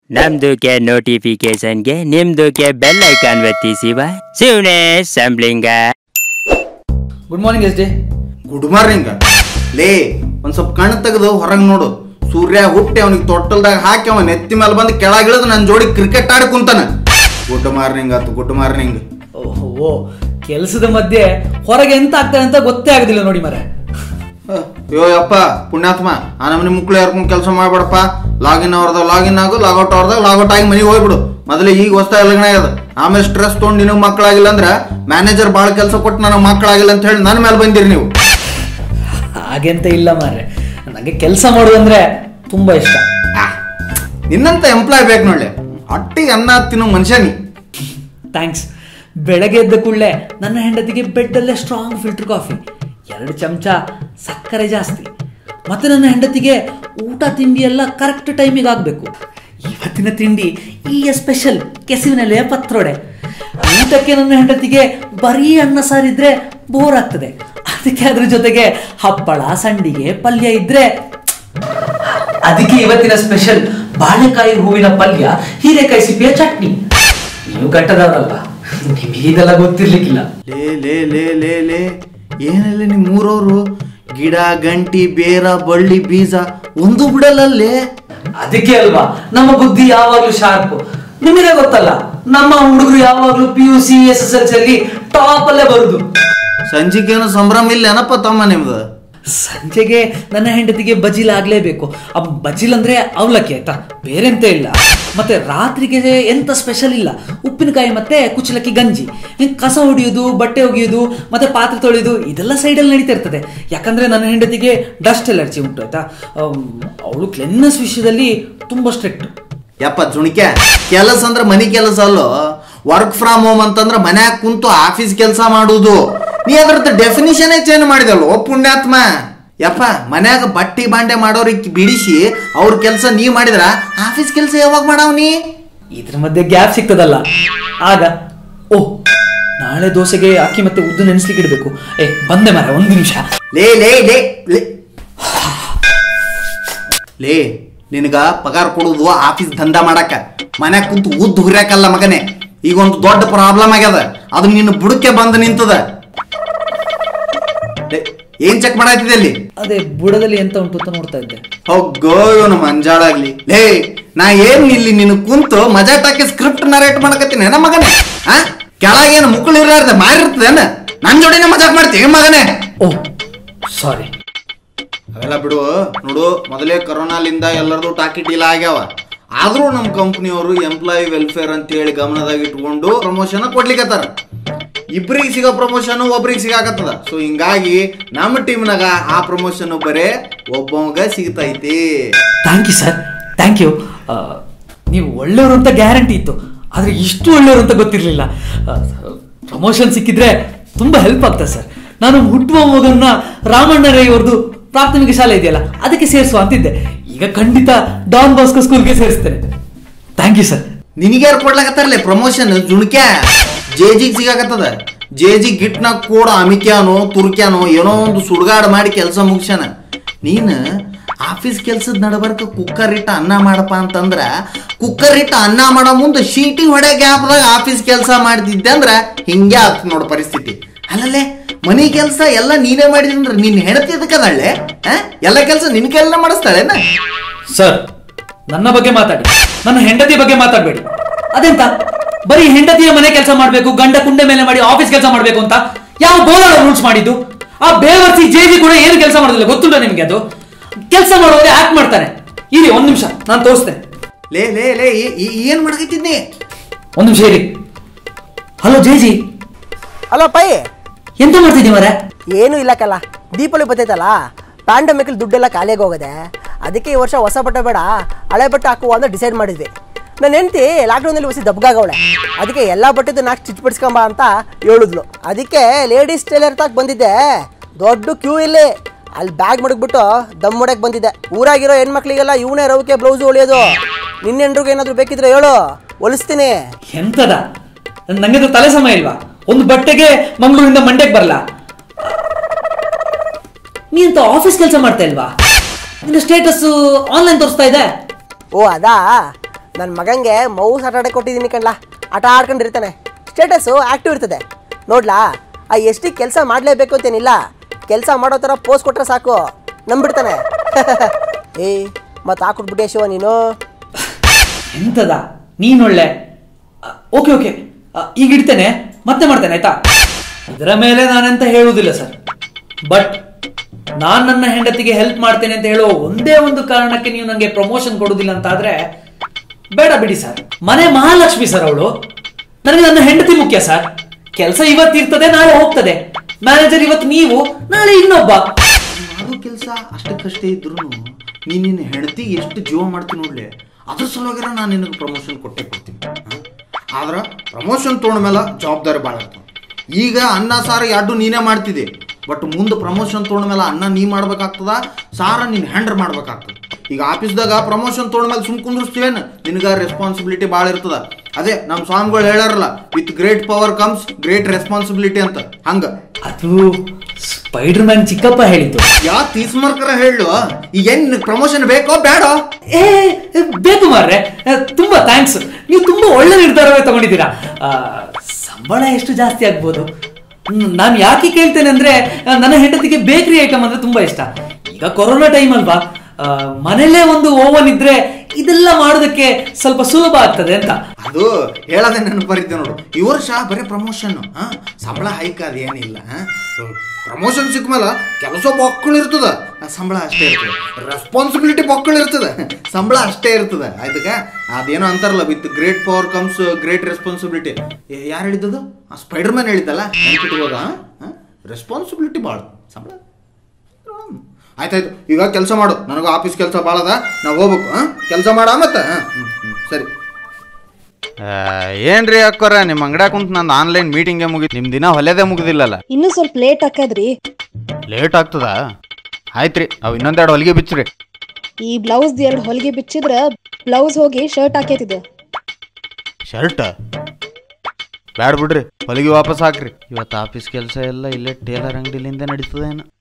ನಮ್ದುಕ್ಕೆ ನೋಟಿಫಿಕೇಶನ್ಗೆ ನಿಮ್ದುಕ್ಕೆ bell icon ಒತ್ತಿಸಿವ ಶಿವನೇ ಸಂಬ್ಲಿಂಗ good morning S D good morning ಲೇ ಒಂದ್ ಸ್ವಲ್ಪ ಕಣ್ಣು ತೆಗೆದು ಹೊರಗೆ ನೋಡು ಸೂರ್ಯ ಹುಟ್ಟಿ ಅವನಿಗೆ ತೊಟ್ಟಲ್ದಾಗ ಹಾಕಿ ಅವ ನೆತ್ತಿ ಮೇಲೆ ಬಂದು ಕೆಳಗಿಳಿದು ನನ್ನ ಜೋಡಿ ಕ್ರಿಕೆಟ್ ಆಡಿ ಕುಂತಾನ ಗುಡ್ ಮಾರ್ನಿಂಗ್ ಆತು ಗುಡ್ ಮಾರ್ನಿಂಗ್ ಓ ಕೆಲಸದ ಮಧ್ಯೆ ಹೊರಗೆ ಎಂತ ಆಗ್ತದೆ ಅಂತ ಗೊತ್ತೇ ಆಗುದಿಲ್ಲ ನೋಡಿ ಮರೆ ಅಯ್ಯೋ ಯಪ್ಪ ಪುಣ್ಯಾತ್ಮ ಆ ನಮ್ಮನೆ ಮುಕ್ಳು ಯಾರ್ಕೊಂಡು ಕೆಲಸ ಮಾಡ್ಬೇಡಪ್ಪ ಲಾಗಿನ್ ಅವ್ರದಾಗ ಲಾಗಿನ್ ಆಗು ಲಾಗೌಟ್ ಅವ್ರದಾಗ ಲಾಗೌಟ್ ಆಗಿ ಮನೆಗೆ ಹೋಗ್ಬಿಡು ಮೊದಲೇ ಈಗ ಹೊಸ್ತಾ ಲಗ್ನ ಆಗ್ಯದ ಆಮೇಲೆ ಸ್ಟ್ರೆಸ್ ತೊಗೊಂಡು ನಿನಗೆ ಮಕ್ಕಳಾಗಿಲ್ಲ ಅಂದ್ರೆ ಮ್ಯಾನೇಜರ್ ಭಾಳ ಕೆಲಸ ಕೊಟ್ಟು ನನಗೆ ಮಕ್ಕಳಾಗಿಲ್ಲ ಅಂತ ಹೇಳಿ ನನ್ನ ಮೇಲೆ ಬಂದಿರಿ ನೀವು ಹಾಗೆಂತ ಇಲ್ಲ ಮಾರ್ರೆ ನನಗೆ ಕೆಲಸ ಮಾಡೋದಂದ್ರೆ ತುಂಬಾ ಇಷ್ಟ ಆ, ನಿನ್ನಂತ ಎಂಪ್ಲಾಯ್ ಬೇಕು ನೋಡ್ಲೆ ಹೊಟ್ಟಿಗೆ ಅನ್ನ ತಿನ್ನೋ ಮನುಷ್ಯ ನೀ ಥ್ಯಾಂಕ್ಸ್ ಬೆಳಗ್ಗೆ ಎದ್ದ ಕೂಡಲೇ ನನ್ನ ಹೆಂಡತಿಗೆ ಬೆಡ್ಡಲ್ಲೇ ಸ್ಟ್ರಾಂಗ್ ಫಿಲ್ಟರ್ ಕಾಫಿ ಎರಡು ಚಮಚ ಸಕ್ಕರೆ ಜಾಸ್ತಿ ಮತ್ತೆ ನನ್ನ ಹೆಂಡತಿಗೆ ಊಟ ತಿಂಡಿ ಎಲ್ಲ ಕರೆಕ್ಟ್ ಟೈಮಿಗೆ ಆಗಬೇಕು ಇವತ್ತಿನ ತಿಂಡಿ ಈ ಸ್ಪೆಷಲ್ ಕೆಸುವಿನಲ್ಲೇ ಪತ್ರೊಡೆ ಊಟಕ್ಕೆ ನನ್ನ ಹೆಂಡತಿಗೆ ಬರೀ ಅನ್ನ ಸಾರಿದ್ರೆ ಬೋರ್ ಆಗ್ತದೆ ಅದಕ್ಕೆ ಅದ್ರ ಜೊತೆಗೆ ಹಪ್ಪಳ ಸಂಡಿಗೆ ಪಲ್ಯ ಇದ್ರೆ ಅದಕ್ಕೆ ಇವತ್ತಿನ ಸ್ಪೆಷಲ್ ಬಾಳೆಕಾಯಿ ಹೂವಿನ ಪಲ್ಯ ಹೀರೆಕಾಯಿ ಸಿಪ್ಪೆಯ ಚಟ್ನಿ ನೀವು ಕಟ್ಟದವರಲ್ವಾ ನಿಮಗೆ ಇದೆಲ್ಲ ಗೊತ್ತಿರ್ಲಿಕ್ಕಿಲ್ಲ ಲೇ ಲೇ ಲೇ ಲೇ ಲೇ ಏನಿಲ್ಲ ನಿಮ್ಮ ಮೂರವರು ಗಿಡ ಗಂಟಿ ಬೇರ ಬಳ್ಳಿ ಬೀಜ ಒಂದು ಬಿಡಲ್ಲೇ ಅದಕ್ಕೆ ಅಲ್ವಾ ನಮ್ಮ ಬುದ್ಧಿ ಯಾವಾಗ್ಲೂ ಶಾರ್ಪ್ ನಿಮಗೆ ಗೊತ್ತಲ್ಲ ನಮ್ಮ ಹುಡುಗರು ಯಾವಾಗ್ಲೂ P U C S S L C ಅಲ್ಲಿ ಟಾಪ್ ಅಲ್ಲೇ ಬರುದು ಸಂಜಿಗೇನು ಸಂಭ್ರಮ ಇಲ್ಲ ಏನಪ್ಪ ತಮ್ಮ ನಿಮ್ದು ಸಂಜೆಗೆ ನನ್ನ ಹೆಂಡತಿಗೆ ಬಜಿಲ್ ಆಗ್ಲೇಬೇಕು ಆ ಬಜಿಲ್ ಅಂದ್ರೆ ಅವಲಕ್ಕಿ ಆಯ್ತಾ ಬೇರೆಂತ ಇಲ್ಲ ಮತ್ತೆ ರಾತ್ರಿಗೆ ಎಂತ ಸ್ಪೆಷಲ್ ಇಲ್ಲ ಉಪ್ಪಿನಕಾಯಿ ಮತ್ತೆ ಕುಚ್ಚಲಕ್ಕಿ ಗಂಜಿ ಇನ್ ಕಸ ಹೊಡಿಯೋದು ಬಟ್ಟೆ ಒಗೆಯೋದು ಮತ್ತೆ ಪಾತ್ರೆ ತೊಳೆಯೋದು ಇದೆಲ್ಲ ಸೈಡಲ್ಲಿ ನಡೀತಾ ಇರ್ತದೆ ಯಾಕಂದ್ರೆ ನನ್ನ ಹೆಂಡತಿಗೆ ಡಸ್ಟ್ ಎಲರ್ಜಿ ಉಂಟು ಆಯ್ತಾ ಅವಳು ಕ್ಲೆನ್ನೆಸ್ ವಿಷಯದಲ್ಲಿ ತುಂಬಾ ಸ್ಟ್ರಿಕ್ಟ್ ಯಪ್ಪ ಜುಣಿಕೆ ಕೆಲಸ ಅಂದ್ರೆ ಮನಿ ಕೆಲಸ ಅಲ್ಲೋ ವರ್ಕ್ ಫ್ರಮ್ ಹೋಮ್ ಅಂತಂದ್ರೆ ಮನ್ಯಾಗ ಕುಂತು ಆಫೀಸ್ ಕೆಲಸ ಮಾಡುವುದು ನೀ ಅದ್ರದ್ದು ಡೆಫಿನಿಷನ್ ಚೇಂಜ್ ಮಾಡಿದಲ್ವ ಪುಣ್ಯಾತ್ಮ ಯಪ್ಪ ಮನ್ಯಾಗ ಬಟ್ಟಿ ಬಾಂಡೆ ಮಾಡೋರಿಗೆ ಬಿಡಿಸಿ ಅವ್ರ ಕೆಲಸ ನೀ ಮಾಡಿದ್ರ ಆಫೀಸ್ ಕೆಲಸ ಯಾವಾಗ ಮಾಡಾವ್ ನೀ ಇದ್ರ ಮಧ್ಯೆ ಗ್ಯಾಪ್ ಸಿಗ್ತದಲ್ಲ ಆಗ ಓ ನಾಳೆ ದೋಸೆಗೆ ಅಕ್ಕಿ ಮತ್ತೆ ಉದ್ದು ನೆನೆಸ್ಲಿಕ್ಕೆ ಇಡಬೇಕು ಏ ಬಂದೆ ಮಾರ ಒಂದು ನಿಮಿಷ ಲೇ ಲೇ ಲೇ ಲೇ ಲೇ ನಿನಗ ಪಗಾರ ಕೊಡುದು ಆಫೀಸ್ ದಂಧ ಮಾಡಕ ಮನ್ಯಾಗ ಕುಂತು ಉದ್ದು ಹುರ್ಯಾಕಲ್ಲ ಮಗನೇ ಈಗ ಒಂದು ದೊಡ್ಡ ಪ್ರಾಬ್ಲಮ್ ಆಗ್ಯದ ಅದು ನಿನ್ನ ಬುಡಕ್ಕೆ ಬಂದು ನಿಂತದ ಲೇ, ಏನ್ ಚೆಕ್ ಮಾಡಾತಿದೆ ಅಲ್ಲಿ ಅದೇ ಬುಡದಲ್ಲಿ ಎಂತ ಉಂಟು ಅಂತ ನೋಡ್ತಾ ಇದ್ದೆ ಹೋಗೋ ಇವನು ಮಂಜಾಳಾಗ್ಲಿ ಲೇ ನಾ ಏನ್ ಇಲ್ಲಿ ನೀನು ಕುಂತು ಮಜಾಟಾಕಿ ಸ್ಕ್ರಿಪ್ಟ್ ನರೇಟ್ ಮಾಡಕತ್ತೀನಿ ಏನ ಮಗನೇ ಆ ಕೆಳಗೇನು ಮುಕ್ಕಳು ಇರ್ಲಾರ್ದೆ ಮಾರಿರ್ತದೇನ ನನ್ ಜೋಡಿನ ಮಜಾಕ್ ಮಾಡ್ತೀವಿ ಮಗನೇ ಓ ಸಾರಿ ಅವೆಲ್ಲ ಬಿಡು ನೋಡು ಮೊದಲೇ ಕರೋನಾಲಿಂದ ಎಲ್ಲರದು ಟಾಕಿ ಡೀಲ್ ಆಗ್ಯಾವ ಆದ್ರೂ ನಮ್ಮ ಕಂಪ್ನಿಯವರು ಎಂಪ್ಲಾಯಿ ವೆಲ್ಫೇರ್ ಅಂತ ಹೇಳಿ ಗಮನದಾಗ ಇಟ್ಕೊಂಡು ಪ್ರಮೋಷನ್ ಕೊಡ್ಲಿಕತ್ತಾರ ಇಬ್ರಿಗೆ ಸಿಗೋ ಪ್ರಮೋಷನ್ ಒಬ್ರಿಗೆ ಸಿಗಾಕತ್ತದ ಸೊ ಹಿಂಗಾಗಿ ನಮ್ಮ ಟೀಮ್ನಾಗ ಆ ಪ್ರಮೋಷನ್ ಬರೇ ಒಬ್ಬವಾಗ ಸಿಗ್ತೈತಿ thank you sir thank you ನೀವು ಒಳ್ಳೆಯವರು ಅಂತ ಗ್ಯಾರಂಟಿ ಇತ್ತು ಆದರೆ ಇಷ್ಟು ಒಳ್ಳೆಯವರು ಅಂತ ಗೊತ್ತಿರಲಿಲ್ಲ ಪ್ರಮೋಷನ್ ಸಿಕ್ಕಿದ್ರೆ ತುಂಬ ಹೆಲ್ಪ್ ಆಗ್ತದೆ ಸರ್ ನಾನು ಹುಟ್ಟುವ ಮಗನ್ನ ರಾಮಣ್ಣ ರೈ ಅವ್ರದ್ದು ಪ್ರಾಥಮಿಕ ಶಾಲೆ ಇದೆಯಲ್ಲ ಅದಕ್ಕೆ ಸೇರಿಸುವ ಅಂತಿದ್ದೆ ಈಗ ಖಂಡಿತ ಡಾನ್ ಬಾಸ್ಕೋ ಸ್ಕೂಲ್ಗೆ ಸೇರಿಸ್ತೇನೆ ಥ್ಯಾಂಕ್ ಯು ಸರ್ ನಿನಗ್ಯಾರು ಕೊಡ್ಲಾಕತ್ತಾರಲ್ಲ ಪ್ರಮೋಷನ್ ಜುಣ್ಕ್ಯಾ ಜೇಜಿಗ್ ಸಿಗಾಕತ್ತದ ಜೇಜಿ ಗಿಟ್ನಾಗ ಕೂಡ ಅಮಿಕ್ಯಾನೋ ತುರ್ಕ್ಯಾನೋ ಏನೋ ಒಂದು ಸುಡ್ಗಾಡ್ ಮಾಡಿ ಕೆಲಸ ಮುಗ್ಸ್ಯಾನ ನೀನು ಆಫೀಸ್ ಕೆಲ್ಸದ ನಡಬರ್ಕ ಕುಕ್ಕರ್ ಇಟ್ಟ ಅನ್ನ ಮಾಡಪ್ಪ ಅಂತಂದ್ರ ಕುಕ್ಕರ್ ಇಟ್ಟ ಅನ್ನ ಮಾಡೋ ಮುಂದೆ ಶೀಟಿ ಹೊಡೆ ಗ್ಯಾಪ್ದಾಗ ಆಫೀಸ್ ಕೆಲಸ ಮಾಡ್ತಿದ್ದೆ ಅಂದ್ರ ಹಿಂಗೆ ಆಗ್ತದ ನೋಡು ಪರಿಸ್ಥಿತಿ ಅಲ್ಲಲ್ಲೇ ಮನಿ ಕೆಲಸ ಎಲ್ಲ ನೀನೇ ಮಾಡಿದ್ರೆ ನಿನ್ನ ಹೆಂಡತಿ ಅದಕ್ಕದಳ್ಳೆ ಎಲ್ಲ ಕೆಲಸ ನಿನ್ ಕೆಲ್ಲ ಮಾಡಿಸ್ತಾಳೇನ ಸರ್ ನನ್ನ ಬಗ್ಗೆ ಮಾತಾಡಿ ನನ್ನ ಹೆಂಡತಿ ಬಗ್ಗೆ ಮಾತಾಡಬೇಡಿ ಅದೆಂತ ಬರೀ ಹೆಂಡತಿಯ ಮನೆ ಕೆಲಸ ಮಾಡಬೇಕು ಗಂಡ ಕುಂಡೆ ಮೇಲೆ ಮಾಡಿ ಆಫೀಸ್ ಕೆಲಸ ಮಾಡಬೇಕು ಅಂತ ಯಾವ ಬೋರ್ಡ್ ರೂಲ್ಸ್ ಮಾಡಿದ್ದು ಆ ಬೇವರ್ಸಿ ಜೇಜಿ ಕೂಡ ಏನು ಕೆಲಸ ಮಾಡೋದಿಲ್ಲ ಗೊತ್ತುಂಟ ನಿಮ್ಗೆ ಅದು ಕೆಲಸ ಮಾಡೋದೇ ಆಕ್ಟ್ ಮಾಡ್ತಾನೆ ಇರಿ ಒಂದ್ ನಿಮಿಷ ನಾನು ತೋರಿಸ್ತೇನೆ ಲೇ ಲೇ ಲೇ ಈ- ಈ- ಏನ್ ಮಾಡಕತ್ತಿದ್ನಿ ಒಂದ್ ನಿಮಿಷ ಇರಿ ಹಲೋ ಜೇಜಿ ಅಲೋ ಪೈ ಎಂತ ಮಾಡ್ತಿದ್ದೀವಿ ಮರ ಏನು ಇಲ್ಲಕ್ಕಲ್ಲ ದೀಪಾವಳಿ ಬರ್ತೈತಲ್ಲ ಪ್ಯಾಂಡಮಿಕಲ್ ದುಡ್ಡೆಲ್ಲ ಖಾಲಿಯಾಗಿ ಹೋಗಿದೆ ಅದಕ್ಕೆ ಈ ವರ್ಷ ಹೊಸ ಬಟ್ಟೆ ಬೇಡ ಹಳೆ ಬಟ್ಟೆ ಹಾಕುವ ಅಂತ ಡಿಸೈಡ್ ಮಾಡಿದ್ವಿ ನನ್ನ ಹೆಂಡತಿ ಲಾಕ್ಡೌನಲ್ಲಿ ಹೊಸ ದಬ್ಗಾಗವಳೆ ಅದಕ್ಕೆ ಎಲ್ಲ ಬಟ್ಟೆದು ನಾಲ್ಕು ಸ್ಟಿಚ್ ಬಿಡಿಸ್ಕೊಂಬ ಅಂತ ಹೇಳಿದ್ಲು ಅದಕ್ಕೆ ಲೇಡೀಸ್ ಟೈಲರ್ ತಾಕ್ ಬಂದಿದ್ದೆ ದೊಡ್ಡ ಕ್ಯೂ ಇಲ್ಲಿ ಅಲ್ಲಿ ಬ್ಯಾಗ್ ಮಡಗ್ಬಿಟ್ಟು ದಮ್ ಮಾಡಕ್ಕೆ ಬಂದಿದ್ದೆ ಊರಾಗಿರೋ ಹೆಣ್ಮಕ್ಳಿಗೆಲ್ಲ ಇವನೇ ರವಿಕೆ ಬ್ಲೌಸು ಹೊಲಿಯೋದು ನಿನ್ನ ಹೆಂಡ್ರಿಗೆ ಏನಾದರೂ ಬೇಕಿದ್ರೆ ಹೇಳು ಹೊಲಿಸ್ತೀನಿ ಎಂತದ ನಂಗೆ ತಲೆ ಸಮಯ ಇಲ್ವಾ ಒಂದು ಬಟ್ಟೆಗೆ ಮಂಗಳೂರಿಂದ ಮಂಡ್ಯಕ್ಕೆ ಬರಲ್ಲ ನೀ ಅಂತ ಆಫೀಸ್ ಕೆಲಸ ಮಾಡ್ತಾ ಇಲ್ವಾ ನಿನ್ನ ಸ್ಟೇಟಸ್ ಆನ್ಲೈನ್ ತೋರಿಸ್ತಾ ಇದೆ ಓ ಅದಾ ನನ್ನ ಮಗಂಗೆ ಮೌಸ್ ಆಟ ಆಡಕ್ಕೆ ಕೊಟ್ಟಿದ್ದೀನಿ ಕಣ್ಲಾ ಆಟ ಆಡ್ಕೊಂಡಿರ್ತಾನೆ ಸ್ಟೇಟಸ್ಸು ಆ್ಯಕ್ಟಿವ್ ಇರ್ತದೆ ನೋಡ್ಲಾ ಆ ಎಷ್ಟಿಗೆ ಕೆಲಸ ಮಾಡಲೇಬೇಕು ಅಂತೇನಿಲ್ಲ ಕೆಲಸ ಮಾಡೋ ಥರ ಪೋಸ್ ಕೊಟ್ರೆ ಸಾಕು ನಂಬಿಡ್ತಾನೆ ಏಯ್ ಮತ್ತೆ ಹಾಕ್ಬಿಟ್ಬಿಟ್ಟೆ ಶಿವ ನೀನು ಎಂತದ ನೀನೊಳ್ಳೆ ಓಕೆ ಓಕೆ ಈಗ ಇಡ್ತೇನೆ ಮತ್ತೆ ಮಾಡ್ತೇನೆ ಆಯ್ತಾ ಇದರ ಮೇಲೆ ನಾನೆಂತ ಹೇಳುವುದಿಲ್ಲ ಸರ್ ಬಟ್ ನಾನ್ ನನ್ನ ಹೆಂಡತಿಗೆ ಹೆಲ್ಪ್ ಮಾಡ್ತೇನೆ ಅಂತ ಹೇಳುವ ಒಂದೇ ಒಂದು ಕಾರಣಕ್ಕೆ ನೀವು ನನಗೆ ಪ್ರಮೋಷನ್ ಕೊಡುದಿಲ್ಲ ಅಂತ ಆದ್ರೆ ಬೇಡ ಬಿಡಿ ಸರ್ ಮನೆ ಮಹಾಲಕ್ಷ್ಮಿ ಸರ್ ಅವಳು ನನಗೆ ನನ್ನ ಹೆಂಡತಿ ಮುಖ್ಯ ಸರ್ ಕೆಲಸ ಇವತ್ತು ಇರ್ತದೆ ನಾಳೆ ಹೋಗ್ತದೆ ಮ್ಯಾನೇಜರ್ ಇವತ್ತು ನೀವು ನಾಳೆ ಇನ್ನೊಬ್ಬ ಮಾಡೋ ಕೆಲಸ ಅಷ್ಟಕ್ಕಷ್ಟೇ ಇದ್ರು ನೀನು ನಿನ್ನ ಹೆಂಡತಿಗೆ ಎಷ್ಟು ಜೀವ ಮಾಡ್ತೀನಿ ನೋಡ್ಲಿ ಅದ್ರ ಸಲುವಾಗಿರ ನಾನು ನಿನಗೆ ಪ್ರಮೋಷನ್ ಕೊಟ್ಟೆ ಕೊಡ್ತೀನಿ ಆದ್ರೆ ಪ್ರಮೋಷನ್ ತೊಗೊಂಡ್ಮೇಲೆ ಜವಾಬ್ದಾರಿ ಭಾಳ ಇರ್ತದೆ ಈಗ ಅನ್ನ ಸಾರು ಎರಡು ನೀನೇ ಮಾಡ್ತಿದ್ದೆ ಬಟ್ ಮುಂದೆ ಪ್ರಮೋಷನ್ ತೊಗೊಂಡ್ಮೇಲೆ ಅನ್ನ ನೀ ಮಾಡ್ಬೇಕಾಗ್ತದ ಸಾರ ನೀನು ಹ್ಯಾಂಡರ್ ಮಾಡ್ಬೇಕಾಗ್ತದೆ ಈಗ ಆಫೀಸ್ದಾಗ ಪ್ರಮೋಷನ್ ತೊಗೊಂಡ್ಮೇಲೆ ಸುಮ್ ಕುಂದಿರ್ಸ್ತೀವೇನು ನಿನಗೆ ರೆಸ್ಪಾನ್ಸಿಬಿಲಿಟಿ ಭಾಳ ಇರ್ತದ ಅದೇ ನಮ್ಮ ಸ್ವಾಮಿಗಳು ಹೇಳ್ಯಾರಲ್ಲ with great power comes great responsibility ಅಂತ ಹಂಗ ಅದು ಸ್ಪೈಡರ್ ಮ್ಯಾನ್ ಚಿಕ್ಕಪ್ಪ ಹೇಳಿದ್ದು ಯಾ ತೀಸ್ಮಾರ್ಕರ ಹೇಳು ಈಗ ಏನ್ ಪ್ರಮೋಷನ್ ಬೇಕೋ ಬೇಡೋ ಏ ಏ, ಬೇಕು ಮಾರ್ರೆ ಏ, ತುಂಬಾ ಥ್ಯಾಂಕ್ಸ್ ನೀವು ತುಂಬಾ ಒಳ್ಳೆ ನಿರ್ಧಾರವೇ ತಗೊಂಡಿದ್ದೀರಾ ಆ, ಸಂಬಳ ಎಷ್ಟು ಜಾಸ್ತಿ ಆಗ್ಬೋದು ನಾನು ಯಾಕೆ ಕೇಳ್ತೇನೆ ಅಂದ್ರೆ ಆ, ನನ್ನ ಹೆಂಡತಿಗೆ ಬೇಕರಿ ಐಟಮ್ ಅಂದ್ರೆ ತುಂಬಾ ಇಷ್ಟ ಈಗ ಕೊರೋನಾ ಟೈಮ್ ಅಲ್ವಾ ಆ, ಮನೇಲೇ ಒಂದು ಓವನ್ ಇದ್ರೆ ಇದೆಲ್ಲ ಮಾಡೋದಕ್ಕೆ ಸ್ವಲ್ಪ ಸುಲಭ ಆಗ್ತದೆ ಅಂತ ಅದು ಹೇಳದೆ ನೆನಪರಿದ್ದೆ ನೋಡು ಈ ವರ್ಷ ಬರೀ ಪ್ರಮೋಷನ್ ಸಂಬಳ ಹೈಕ್ ಅದೇನಿಲ್ಲ ಪ್ರಮೋಷನ್ ಸಿಕ್ಮೇಲೆ ಕೆಲಸ ಬೊಕ್ಕಳು ಇರ್ತದ ಆ, ಸಂಬಳ ಅಷ್ಟೇ ಇರ್ತದೆ ರೆಸ್ಪಾನ್ಸಿಬಿಲಿಟಿ ಬೊಕ್ಕಳು ಇರ್ತದೆ ಸಂಬಳ ಅಷ್ಟೇ ಇರ್ತದೆ ಆಯ್ತಕ ಅದೇನೋ ಅಂತಾರಲ್ಲ with great power comes great responsibility ಯಾರು ಹೇಳಿದ್ದದು ಆ ಸ್ಪೈಡರ್ ಮ್ಯಾನ್ ಹೇಳಿದ್ದಲ್ಲ ನೆನ್ಪಿಟ್ಬೋದ ರೆಸ್ಪಾನ್ಸಿಬಿಲಿಟಿ ಭಾಳ ಸಂಬಳ ಹ್ಮ್. ಆಯ್ತಾಯ್ತು ಈಗ ಕೆಲಸ ಮಾಡು ನನಗೂ ಆಫೀಸ್ ಕೆಲಸ ಭಾಳ ಅದ ನಾವು ಹೋಗ್ಬೇಕು ಹಾಂ ಕೆಲಸ ಮಾಡ ಮತ್ತೆ ಹಾಂ ಸರಿ ಆ, ಏನ್ರಿ ಅಕ್ಕೋರ ನಿಮ್ಮ ಅಂಗಡ್ಯಾಗ ಕುಂತ ನಂದು ಆನ್ಲೈನ್ ಮೀಟಿಂಗೇ ಮುಗಿತು ನಿಮ್ಮ ದಿನ ಹೊಲೆದೇ ಮುಗಿದಿಲ್ಲಲ್ಲ ಇನ್ನೂ ಸ್ವಲ್ಪ ಲೇಟ್ ಆಕದ್ರಿ ಲೇಟ್ ಆಗ್ತದ ಆಯ್ತ್ರಿ ಅವು ಇನ್ನೊಂದೆರಡು ಹೊಲಿಗೆ ಬಿಚ್ಚ್ರಿ ಈ ಬ್ಲೌಸ್ ಎರಡು ಹೊಲಿಗೆ ಬಿಚ್ಚಿದ್ರ ಬ್ಲೌಸ್ ಹೋಗಿ ಶರ್ಟ್ ಹಾಕೈತಿದ ಶರ್ಟ್ ಬ್ಯಾಡ ಬಿಡ್ರಿ ಹೊಲಿಗೆ ವಾಪಸ್ ಹಾಕ್ರಿ ಇವತ್ತು ಆಫೀಸ್ ಕೆಲಸ ಎಲ್ಲ ಇಲ್ಲೇ ಟೇಲರ್ ಅಂಗಡಿಲಿಂದ ನಡೀತದೇನು